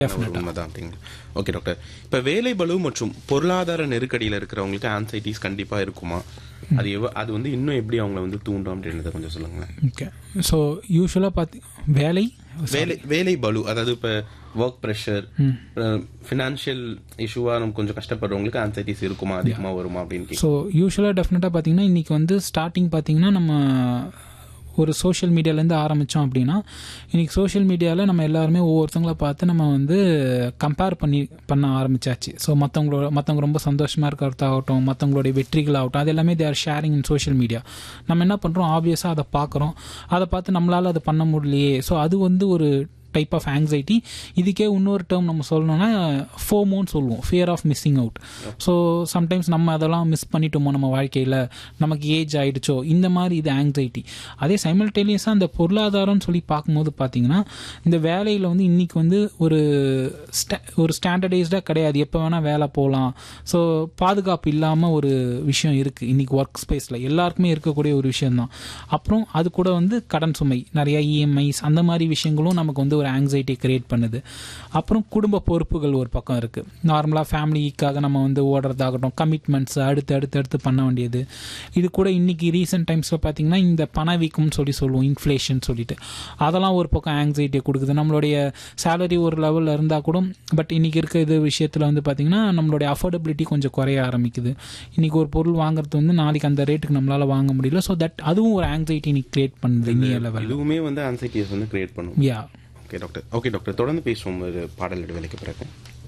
ஒரு உண்மைதான் அப்படிங்க ஓகே டாக்டர் இப்ப வேலை பளு மற்றும் பொருளாதார நெருக்கடியில இருக்கிறவங்களுக்கு ஆன்சைட்டிஸ் கண்டிப்பா இருக்குமா அது எவ- அது வந்து இன்னும் எப்படி அவங்கள வந்து தூண்டும் அப்படின்றத கொஞ்சம் சொல்லுங்களேன் ஓகே ஸோ யூஸ்வலாக பார்த்தி வேலை வேலை வேலை பளு அதாவது இப்ப ஒர்க் ப்ரெஷர் ஃபினான்ஷியல் இஷ்யூவா நம்ம கொஞ்சம் கஷ்டப்படுறவங்களுக்கு ஆன்சைட்டிஸ் இருக்குமா அதிகமா வருமா அப்படின்னு கேக்குறேன். ஸோ யூஸ்வலாக டெஃபினட்டாக பார்த்தீங்கன்னா இன்றைக்கி வந்து ஸ்டார்டிங் பார்த்தீங்கன்னா நம்ம ஒரு சோஷியல் மீடியாலேருந்து ஆரம்பித்தோம் அப்படின்னா இன்றைக்கி சோஷியல் மீடியாவில் நம்ம எல்லாருமே ஒவ்வொருத்தங்கள பார்த்து நம்ம வந்து கம்பேர் பண்ணி பண்ண ஆரம்பிச்சாச்சு ஸோ மற்றவங்களோட மற்றவங்க ரொம்ப சந்தோஷமாக இருக்கிறதாகட்டும் மற்றவங்களுடைய வெற்றிகளாகட்டும் அது எல்லாமே they're sharing in social media நம்ம என்ன பண்ணுறோம் ஆப்வியஸாக அதை பார்க்குறோம் அதை பார்த்து நம்மளால் அதை பண்ண முடியலையே ஸோ அது வந்து ஒரு டைப் ஆஃப் ஆங்ஸைட்டி இதுக்கே இன்னொரு டேர்ம் நம்ம சொல்லணும்னா ஃபோமோன்னு சொல்லுவோம் fear of missing out so sometimes நம்ம அதெல்லாம் மிஸ் பண்ணிட்டோமோ நம்ம வாழ்க்கையில் நமக்கு ஏஜ் ஆயிடுச்சோ இந்த மாதிரி இது ஆங்ஸைட்டி அதே சைமல்டேனியஸாக அந்த பொருளாதாரம்னு சொல்லி பார்க்கும்போது பார்த்தீங்கன்னா இந்த வேலையில் வந்து இன்னைக்கு வந்து ஒரு ஸ்டா ஒரு ஸ்டாண்டர்டைஸ்டாக கிடையாது எப்போ வேணால் வேலை போகலாம் ஸோ பாதுகாப்பு இல்லாமல் ஒரு விஷயம் இருக்குது இன்னைக்கு ஒர்க் ஸ்பேஸில் எல்லாருக்குமே இருக்கக்கூடிய ஒரு விஷயம்தான் அப்புறம் அது கூட வந்து கடன் சுமை நிறைய இஎம்ஐஸ் அந்த மாதிரி விஷயங்களும் நமக்கு வந்து ஒரு ஆங்ஸைட்டி கிரியேட் பண்ணுது அப்புறம் குடும்ப பொறுப்புகள் ஒரு பக்கம் இருக்குது நார்மலாக ஃபேமிலிக்காக நம்ம வந்து ஓடுறதாகட்டும் கமிட்மெண்ட்ஸ் அடுத்து அடுத்து அடுத்து பண்ண வேண்டியது இது கூட இன்னைக்கு ரீசெண்ட் டைம்ஸில் பார்த்தீங்கன்னா இந்த பணவீக்கம்னு சொல்லி சொல்லுவோம் இன்ஃப்ளேஷன் சொல்லிட்டு அதெல்லாம் ஒரு பக்கம் ஆங்ஸைட்டியை கொடுக்குது நம்மளுடைய சேலரி ஒரு லெவலில் இருந்தால் கூட பட் இன்னைக்கு இருக்க இது விஷயத்தில் வந்து பார்த்தீங்கன்னா நம்மளுடைய அஃபோர்டபிலிட்டி கொஞ்சம் குறைய ஆரம்பிக்குது இன்னைக்கு ஒரு பொருள் வாங்குறது வந்து நாளைக்கு அந்த ரேட்டுக்கு நம்மளால வாங்க முடியல ஸோ தட் அதுவும் ஒரு ஆங்ஸைட்டி இன்னைக்கு கிரியேட் பண்ணுது இன்னிய லெவல் இதுவுமே வந்து ஆன்சைட்டிஸ் வந்து கிரியேட் பண்ணும் yeah okay doctor okay doctor தொடர்ந்து பேசுவோம் ஒரு பாடல் இடைவேளைக்கு பிறகு